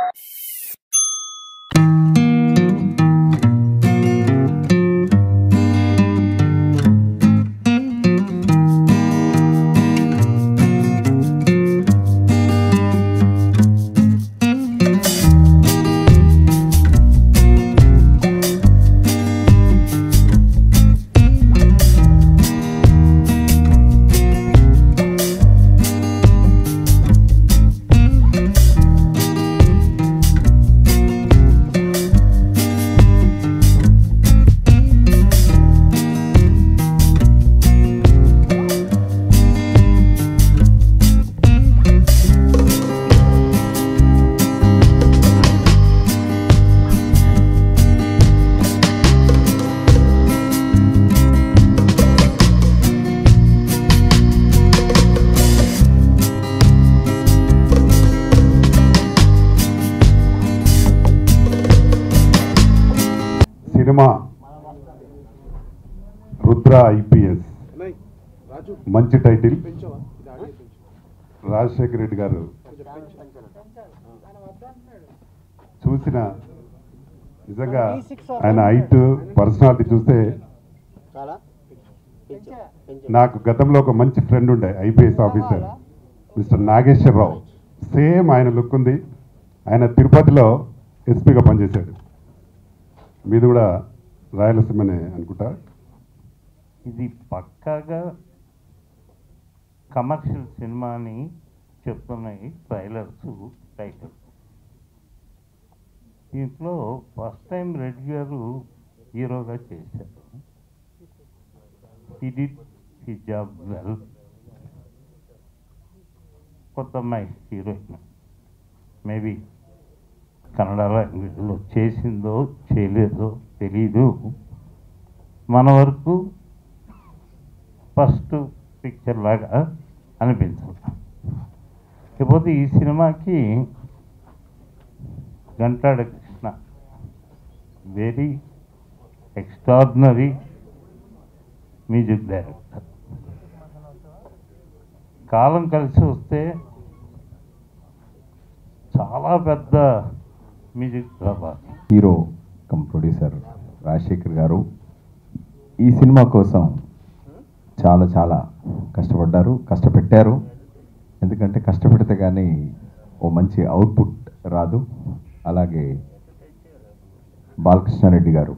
Cinema Rudra IPS మంచి title Rajasekhara Reddy గారు చూసిన నిజంగా ఆయన హైట్ పర్సనాలిటీ చూస్తే నాకు గతంలో ఒక మంచి ఫ్రెండ్ ఉండే IPS officer mister Nageswararao same ఆయన లుక్ ఉంది ఆయన తిరుపతిలో ఎస్పీగా పనిచేశాడు మీది కూడా రాయలసీమనే అనుకుంటా ఇది పక్కాగా కమర్షియల్ సినిమా అని చెప్తున్నాయి ట్రైలర్స్ టైటిల్ దీంట్లో ఫస్ట్ టైం రెడ్డి గారు హీరోగా చేశారు ఈ డిడ్ హీ జాబ్ వెల్ కొత్త అమ్మాయి హీరోయిన్ మేబీ కన్నడ లాంగ్వేజ్లో చేసిందో చేయలేదో తెలీదు మన వరకు ఫస్ట్ పిక్చర్ లాగా అనిపించింది ఇకపోతే ఈ సినిమాకి Gantada Krishna very extraordinary music director కాలం కలిసి వస్తే చాలా పెద్ద మ్యూజిక్ ప్రభావం హీరో కమ్ ప్రొడ్యూసర్ రాజశేఖర్ గారు ఈ సినిమా కోసం చాలా చాలా కష్టపడ్డారు కష్టపెట్టారు ఎందుకంటే కష్టపెడితే కానీ ఓ మంచి అవుట్పుట్ రాదు అలాగే బాలకృష్ణారెడ్డి గారు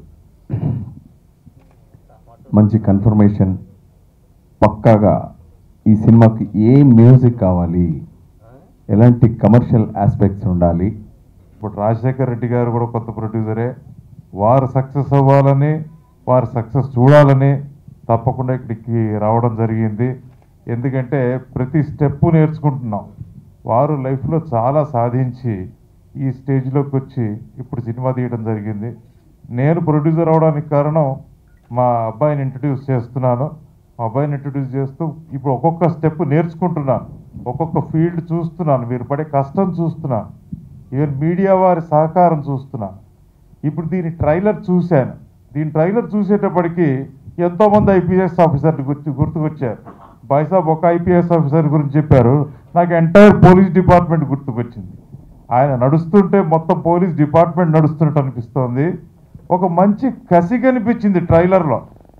మంచి కన్ఫర్మేషన్ పక్కాగా ఈ సినిమాకి ఏ మ్యూజిక్ కావాలి ఎలాంటి కమర్షియల్ ఆస్పెక్ట్స్ ఉండాలి ఇప్పుడు రాజశేఖర్ రెడ్డి గారు కూడా కొత్త ప్రొడ్యూసరే వారు సక్సెస్ అవ్వాలని వారు సక్సెస్ చూడాలని తప్పకుండా ఇక్కడికి రావడం జరిగింది ఎందుకంటే ప్రతి స్టెప్ నేర్చుకుంటున్నాం వారు లైఫ్లో చాలా సాధించి ఈ స్టేజ్లోకి వచ్చి ఇప్పుడు సినిమా తీయడం జరిగింది నేను ప్రొడ్యూసర్ అవడానికి కారణం మా అబ్బాయిని ఇంట్రడ్యూస్ చేస్తున్నాను మా అబ్బాయిని ఇంట్రడ్యూస్ చేస్తూ ఇప్పుడు ఒక్కొక్క స్టెప్ నేర్చుకుంటున్నాను ఒక్కొక్క ఫీల్డ్ చూస్తున్నాను మీరు పడే కష్టం చూస్తున్నాను ఈవెన్ మీడియా వారి సహకారం చూస్తున్నాను ఇప్పుడు దీని ట్రైలర్ చూశాను దీని ట్రైలర్ చూసేటప్పటికి ఎంతోమంది ఐపీఎస్ ఆఫీసర్లు గుర్తు గుర్తుకొచ్చారు బాయ్సాబ్ ఒక ఐపీఎస్ ఆఫీసర్ గురించి చెప్పారు నాకు ఎంటైర్ పోలీస్ డిపార్ట్మెంట్ గుర్తుకొచ్చింది ఆయన నడుస్తుంటే మొత్తం పోలీస్ డిపార్ట్మెంట్ నడుస్తున్నట్టు అనిపిస్తోంది ఒక మంచి కసి కనిపించింది ట్రైలర్లో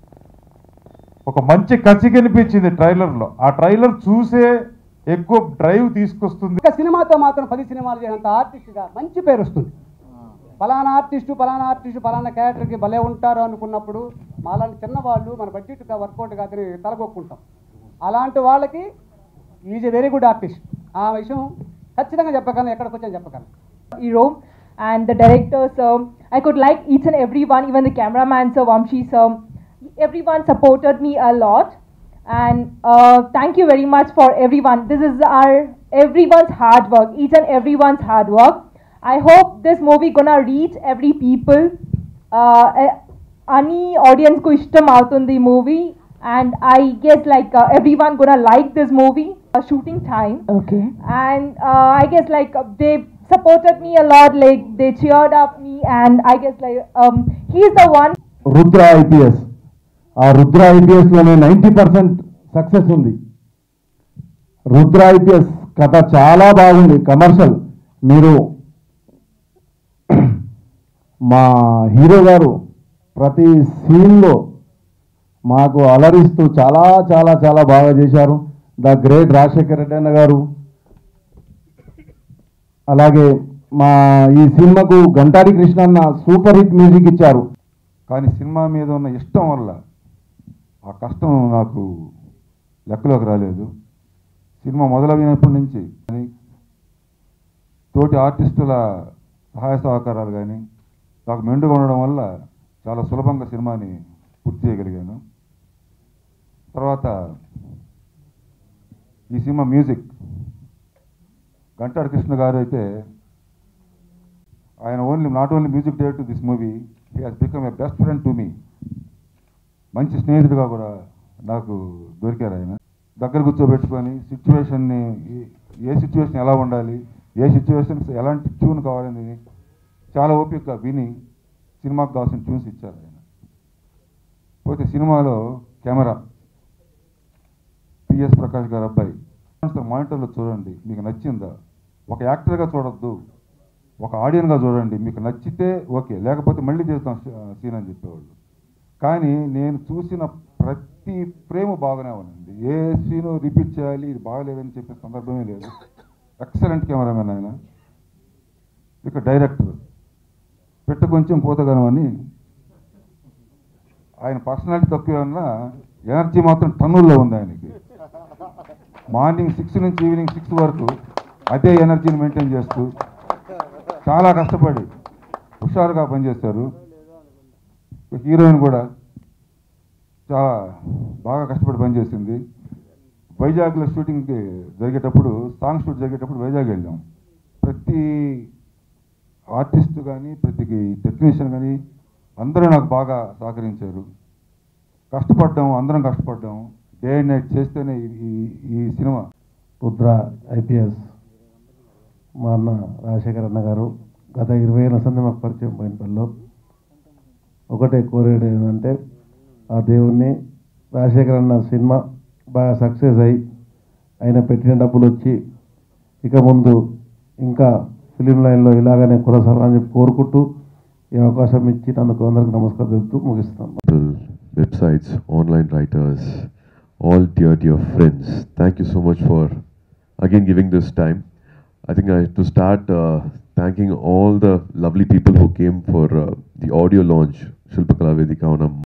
ఒక మంచి కసి కనిపించింది ట్రైలర్లో ఆ ట్రైలర్ చూసే ఎక్కువ డ్రైవ్ తీసుకొస్తుంది ఒక సినిమాతో మాత్రం పది సినిమాలు చేసినంత ఆర్టిస్ట్గా మంచి పేరు వస్తుంది ఫలానా ఆర్టిస్టు ఫలానా ఆర్టిస్టు ఫలానా క్యారెక్టర్కి భలే ఉంటారు అనుకున్నప్పుడు మాలాంటి చిన్నవాళ్ళు మన బడ్జెట్ వర్కౌట్ కాదని తలగొక్కుంటాం అలాంటి వాళ్ళకి is a very good artist ఆ విషయం ఖచ్చితంగా చెప్పగలను ఎక్కడికి వచ్చాను చెప్పగలను hero and the director sir i could like each and every one even the cameraman sir vamshi sir everyone supported me a lot and uh, thank you very much for everyone this is our everyone's hard work each and everyone's hard work i hope this movie gonna reach every people uh, eh, any audience ko ishtam avutundi movie and i guess like uh, everyone gonna like this movie uh, shooting time Okay. and uh, I guess like uh, they supported me a lot, like they cheered up me, and I guess like um, he's the one Rudra IPS ఆ రుద్ర ఐపీఎస్లోనే ninety percent success ఉంది Rudra IPS కథ చాలా బాగుంది commercial మీరు మా hero గారు ప్రతి సీన్లో మాకు అలరిస్తూ చాలా చాలా చాలా బాగా చేశారు ద గ్రేట్ రాజశేఖర రెడ్డి అన్న గారు అలాగే మా ఈ సినిమాకు గంటారి కృష్ణ అన్న సూపర్ హిట్ మ్యూజిక్ ఇచ్చారు కానీ సినిమా మీద ఉన్న ఇష్టం వల్ల ఆ కష్టం నాకు లెక్కలోకి రాలేదు సినిమా మొదలైనప్పటి నుంచి కానీ తోటి ఆర్టిస్టుల సహాయ సహకారాలు కానీ నాకు మెండుగా ఉండడం వల్ల చాలా సులభంగా సినిమాని పూర్తి చేయగలిగాను తర్వాత ఈ సినిమా మ్యూజిక్ గంటాడు కృష్ణ గారు అయితే ఆయన only not only music director this movie he has become a best friend to me మంచి స్నేహితుడిగా కూడా నాకు దొరికారు ఆయన దగ్గర కూర్చోబెట్టుకొని సిచ్యువేషన్ని ఏ సిచ్యువేషన్ ఎలా ఉండాలి ఏ సిచ్యువేషన్స్ ఎలాంటి ట్యూన్ కావాలని చాలా ఓపికగా విని సినిమాకి కావాల్సిన ట్యూన్స్ ఇచ్చారు ఆయన పోతే సినిమాలో కెమెరా పిఎస్ ప్రకాష్ గారు అబ్బాయి మానిటర్లో చూడండి మీకు నచ్చిందా ఒక యాక్టర్గా చూడొద్దు ఒక ఆడియన్గా చూడండి మీకు నచ్చితే ఓకే లేకపోతే మళ్ళీ చేస్తాం సీన్ అని చెప్పేవాళ్ళు కానీ నేను చూసిన ప్రతి ఫ్రేమ్ బాగానే ఉంది ఏ సీను రిపీట్ చేయాలి ఇది బాగలేదని చెప్పే సందర్భమే లేదు ఎక్సలెంట్ కెమెరామెన్ ఆయన ఇక డైరెక్టర్ పెట్ట కొంచెం పోతగనం అని ఆయన పర్సనాలిటీ తక్కువ ఉన్నా ఎనర్జీ మాత్రం టన్నుల్లో ఉంది ఆయనకి మార్నింగ్ సిక్స్ నుంచి ఈవినింగ్ సిక్స్ వరకు అదే ఎనర్జీని మెయింటైన్ చేస్తూ చాలా కష్టపడి హుషారుగా పనిచేశారు హీరోయిన్ కూడా చాలా బాగా కష్టపడి పనిచేసింది వైజాగ్లో షూటింగ్కి జరిగేటప్పుడు సాంగ్ షూట్ జరిగేటప్పుడు వైజాగ్ వెళ్ళాం ప్రతి ఆర్టిస్ట్ కానీ ప్రతి టెక్నీషియన్ కానీ అందరూ నాకు బాగా సహకరించారు కష్టపడ్డాం అందరం కష్టపడ్డాం డే అండ్ నైట్ చేస్తేనే ఈ- ఈ ఈ సినిమా రుద్ర ఐపీఎస్ మా అన్న రాజశేఖర్ అన్న గారు గత ఇరవై ఏళ్ళ సంది మాకు పరిచయం పోయిన పనిలో ఒకటే కోరేది ఏంటంటే ఆ దేవుణ్ణి రాజశేఖర్ అన్న సినిమా బాగా సక్సెస్ అయ్యి ఆయన పెట్టిన డబ్బులు వచ్చి ఇక ముందు ఇంకా ఫిలిం లైన్లో ఇలాగనే కొనసాగాలని చెప్పి కోరుకుంటూ ఈ అవకాశం ఇచ్చి అందుకు అందరికి నమస్కారం తెలుపుతూ ముగిస్తాను people, websites, online writers, all dear, dear friends. Thank you so much for again giving this time. I think I have to start uh, thanking all the lovely people who came for uh, the audio launch, Shilpakala Vedika on a